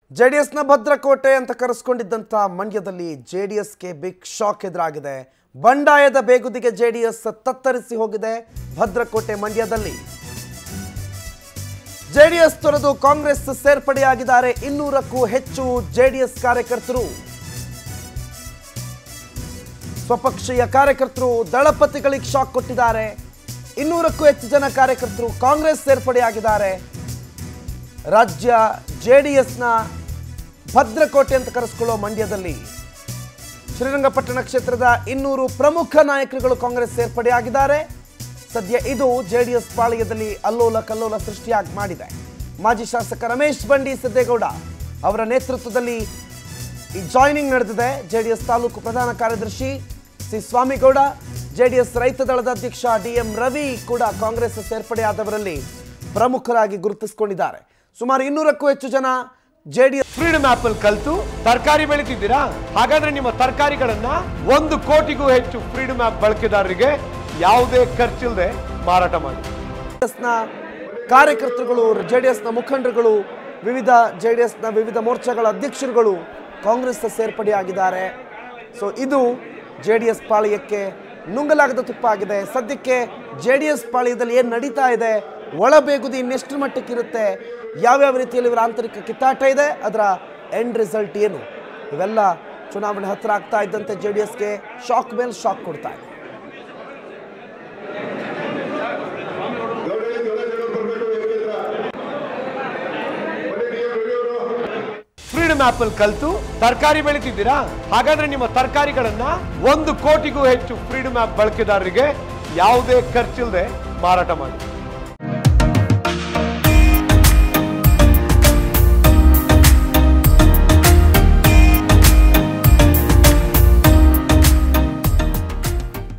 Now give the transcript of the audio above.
ಜೆಡಿಎಸ್ನ ಭದ್ರಕೋಟೆ ಅಂತ ಕರೆಸ್ಕೊಂಡಿದ್ದಂಥ ಮಂಡ್ಯದಲ್ಲಿ ಜೆಡಿಎಸ್ಗೆ ಬಿಗ್ ಶಾಕ್ ಎದುರಾಗಿದೆ ಬಂಡಾಯದ ಬೇಗುದಿಗೆ ಜೆಡಿಎಸ್ ತತ್ತರಿಸಿ ಹೋಗಿದೆ ಭದ್ರಕೋಟೆ ಮಂಡ್ಯದಲ್ಲಿ ಜೆಡಿಎಸ್ ತೊರೆದು ಕಾಂಗ್ರೆಸ್ ಸೇರ್ಪಡೆಯಾಗಿದ್ದಾರೆ ಇನ್ನೂರಕ್ಕೂ ಹೆಚ್ಚು ಜೆಡಿಎಸ್ ಕಾರ್ಯಕರ್ತರು ಸ್ವಪಕ್ಷೀಯ ಕಾರ್ಯಕರ್ತರು ದಳಪತಿಗಳಿಗೆ ಶಾಕ್ ಕೊಟ್ಟಿದ್ದಾರೆ ಇನ್ನೂರಕ್ಕೂ ಹೆಚ್ಚು ಜನ ಕಾರ್ಯಕರ್ತರು ಕಾಂಗ್ರೆಸ್ ಸೇರ್ಪಡೆಯಾಗಿದ್ದಾರೆ ರಾಜ್ಯ ಜೆಡಿಎಸ್ನ ಭದ್ರಕೋಟೆ ಅಂತ ಕರೆಸ್ಕೊಳ್ಳೋ ಮಂಡ್ಯದಲ್ಲಿ ಶ್ರೀರಂಗಪಟ್ಟಣ ಕ್ಷೇತ್ರದ ಇನ್ನೂರು ಪ್ರಮುಖ ನಾಯಕರುಗಳು ಕಾಂಗ್ರೆಸ್ ಸೇರ್ಪಡೆಯಾಗಿದ್ದಾರೆ ಸದ್ಯ ಇದು ಜೆಡಿಎಸ್ ಪಾಳ್ಯದಲ್ಲಿ ಅಲ್ಲೋಲ ಕಲ್ಲೋಲ ಸೃಷ್ಟಿಯಾಗಿ ಮಾಡಿದೆ ಮಾಜಿ ಶಾಸಕ ರಮೇಶ್ ಬಂಡಿ ಸಿದ್ದೇಗೌಡ ಅವರ ನೇತೃತ್ವದಲ್ಲಿ ಈ ಜಾಯ್ನಿಂಗ್ ನಡೆದಿದೆ ಜೆಡಿಎಸ್ ತಾಲೂಕು ಪ್ರಧಾನ ಕಾರ್ಯದರ್ಶಿ ಸಿ ಸ್ವಾಮಿಗೌಡ ಜೆಡಿಎಸ್ ರೈತ ದಳದ ಅಧ್ಯಕ್ಷ ಡಿ ಎಂ ರವಿ ಕೂಡ ಕಾಂಗ್ರೆಸ್ ಸೇರ್ಪಡೆಯಾದವರಲ್ಲಿ ಪ್ರಮುಖರಾಗಿ ಗುರುತಿಸಿಕೊಂಡಿದ್ದಾರೆ ಸುಮಾರು ಇನ್ನೂರಕ್ಕೂ ಹೆಚ್ಚು ಜನ ಜೆಡಿಎಸ್ ಫ್ರೀಡಮ್ ಆಪ್ ಅಲ್ಲಿ ಕಲ್ತು ತರಕಾರಿ ಬೆಳಿತಿದ್ದೀರಾ ಹಾಗಾದ್ರೆ ನಿಮ್ಮ ತರಕಾರಿಗಳನ್ನ ಒಂದು ಕೋಟಿಗೂ ಹೆಚ್ಚು ಫ್ರೀಡಮ್ ಆಪ್ ಬಳಕೆದಾರರಿಗೆ ಯಾವುದೇ ಖರ್ಚಿಲ್ಲದೆ ಮಾರಾಟ ಮಾಡಿ ನ ಕಾರ್ಯಕರ್ತರುಗಳು ಜೆಡಿಎಸ್ನ ಮುಖಂಡರುಗಳು ವಿವಿಧ ಜೆಡಿಎಸ್ನ ವಿವಿಧ ಮೋರ್ಚಾಗಳ ಅಧ್ಯಕ್ಷರುಗಳು ಕಾಂಗ್ರೆಸ್ ಸೇರ್ಪಡೆಯಾಗಿದ್ದಾರೆ ಸೊ ಇದು ಜೆಡಿಎಸ್ ಪಾಳ್ಯಕ್ಕೆ ನುಂಗಲಾಗದ ತುಪ್ಪ ಆಗಿದೆ ಸದ್ಯಕ್ಕೆ ಜೆಡಿಎಸ್ ಪಾಳ್ಯದಲ್ಲಿ ಏನು ನಡೀತಾ ಇದೆ ಒಳಬೇಗುದಿ ಇನ್ನೆಷ್ಟು ಮಟ್ಟಕ್ಕಿರುತ್ತೆ ಯಾವ್ಯಾವ ರೀತಿಯಲ್ಲಿ ಇವರ ಆಂತರಿಕ ಕಿತ್ತಾಟ ಇದೆ ಅದರ ಎಂಡ್ ರಿಸಲ್ಟ್ ಏನು ಇವೆಲ್ಲ ಚುನಾವಣೆ ಹತ್ತಿರ ಆಗ್ತಾ ಇದ್ದಂತೆ ಜೆ ಡಿ ಎಸ್ಗೆ ಶಾಕ್ ಮೇಲೆ ಶಾಕ್ ಕೊಡ್ತಾ ಇದೆ ಫ್ರೀಡಮ್ ಆಪ್ ಅಲ್ಲಿ ಕಲ್ತು ತರಕಾರಿ ಬೆಳಿತಿದ್ದೀರಾ ಹಾಗಾದ್ರೆ ನಿಮ್ಮ ತರಕಾರಿಗಳನ್ನ ಒಂದು ಕೋಟಿಗೂ ಹೆಚ್ಚು ಫ್ರೀಡಮ್ ಆಪ್ ಬಳಕೆದಾರರಿಗೆ ಯಾವುದೇ ಖರ್ಚಿಲ್ಲದೆ ಮಾರಾಟ ಮಾಡಿ